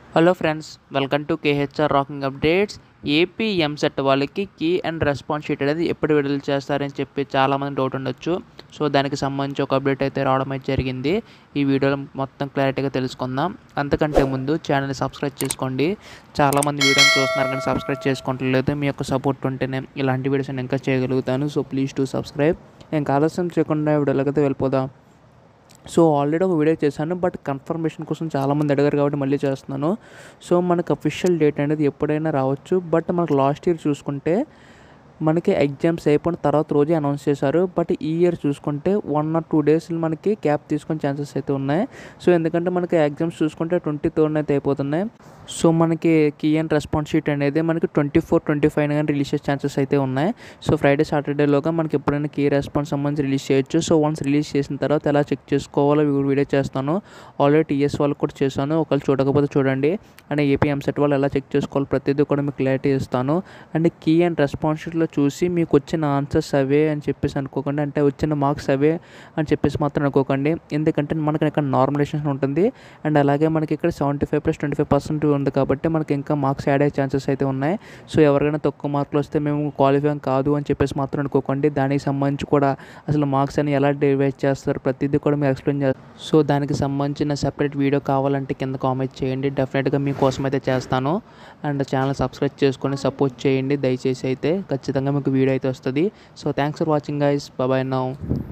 hello friends welcome to KHR rocking updates AP EAMCET వాళ్ళకి key and response sheet అనేది ఎప్పుడు విడుదల చేస్తారని చెప్పి చాలామంది డౌట్ ఉండొచ్చు సో దానికి సంబంధించి ఒక అప్డేట్ అయితే రావడం అయితే జరిగింది ఈ వీడియోలో మొత్తం క్లారిటీగా తెలుసుకుందాం అంతకంటే ముందు ఛానల్ని సబ్స్క్రైబ్ చేసుకోండి చాలామంది వీడియోని చూస్తున్నారు కానీ సబ్స్క్రైబ్ చేసుకోవట్లేదు మీ యొక్క సపోర్ట్ ఉంటేనే ఇలాంటి వీడియోస్ నేను ఇంకా చేయగలుగుతాను సో ప్లీజ్ టు సబ్స్క్రైబ్ ఇంకా ఆలస్యం చేయకుండా వీడియోలకైతే వెళ్ళిపోదాం సో ఆల్రెడీ ఒక వీడియో చేశాను బట్ కన్ఫర్మేషన్ కోసం చాలామంది అడిగారు కాబట్టి మళ్ళీ చేస్తున్నాను సో మనకు అఫీషియల్ డేట్ అనేది ఎప్పుడైనా రావచ్చు బట్ మనకు లాస్ట్ ఇయర్ చూసుకుంటే మనకి ఎగ్జామ్స్ అయిపోయిన తర్వాత రోజే అనౌన్స్ చేశారు బట్ ఈ ఇయర్ చూసుకుంటే వన్ ఆర్ టూ డేస్ మనకి క్యాప్ తీసుకునే ఛాన్సెస్ అయితే ఉన్నాయి సో ఎందుకంటే మనకి ఎగ్జామ్స్ చూసుకుంటే ట్వంటీ థర్డ్ అయితే అయిపోతున్నాయి సో మనకి కీ అండ్ రెస్పాన్స్ షీట్ అనేది మనకి ట్వంటీ ఫోర్ ట్వంటీ ఫైవ్ కానీ రిలీజ్ చేసే ఛాన్సెస్ అయితే ఉన్నాయి సో ఫ్రైడే సాటర్డేలోగా మనకి ఎప్పుడైనా కీ రెస్పాన్స్ సంబంధించి రిలీజ్ చేయొచ్చు సో వన్స్ రిలీజ్ చేసిన తర్వాత ఎలా చెక్ చేసుకోవాలో వీడియో చేస్తాను ఆల్రెడీ టీఎస్ వాళ్ళకి కూడా చేశాను ఒకవేళ చూడకపోతే చూడండి అండ్ ఏపీ ఎంసెట్ వాళ్ళు ఎలా చెక్ చేసుకోవాలి ప్రతిదీ కూడా మీకు క్లారిటీ ఇస్తాను అండ్ కీ అండ్ రెస్పాన్స్ షీట్లో చూసి మీకు వచ్చిన ఆన్సర్స్ అవే అని చెప్పేసి అనుకోకండి అంటే వచ్చిన మార్క్స్ అవే అని చెప్పేసి మాత్రం అనుకోకండి ఎందుకంటే మనకి ఇక్కడ నార్మలైజేషన్ ఉంటుంది అండ్ అలాగే మనకి ఇక్కడ seventy five plus twenty five percent ఉంది కాబట్టి మనకి ఇంకా మార్క్స్ యాడ్ అయ్యే ఛాన్సెస్ అయితే ఉన్నాయి సో ఎవరికైనా తక్కువ మార్కులు వస్తే మేము క్వాలిఫై కాదు అని చెప్పేసి మాత్రం అనుకోకండి దానికి సంబంధించి కూడా అసలు మార్క్స్ అని ఎలా డివైడ్ చేస్తారు ప్రతిదీ కూడా మీరు ఎక్స్ప్లెయిన్ చేస్తారు సో దానికి సంబంధించిన సెపరేట్ వీడియో కావాలంటే కింద కామెంట్ చేయండి డెఫినెట్గా మీకోసం అయితే చేస్తాను అండ్ ఛానల్ సబ్స్క్రైబ్ చేసుకొని సపోర్ట్ చేయండి దయచేసి అయితే ఖచ్చితంగా మీకు వీడియో అయితే వస్తుంది so thanks for watching guys bye now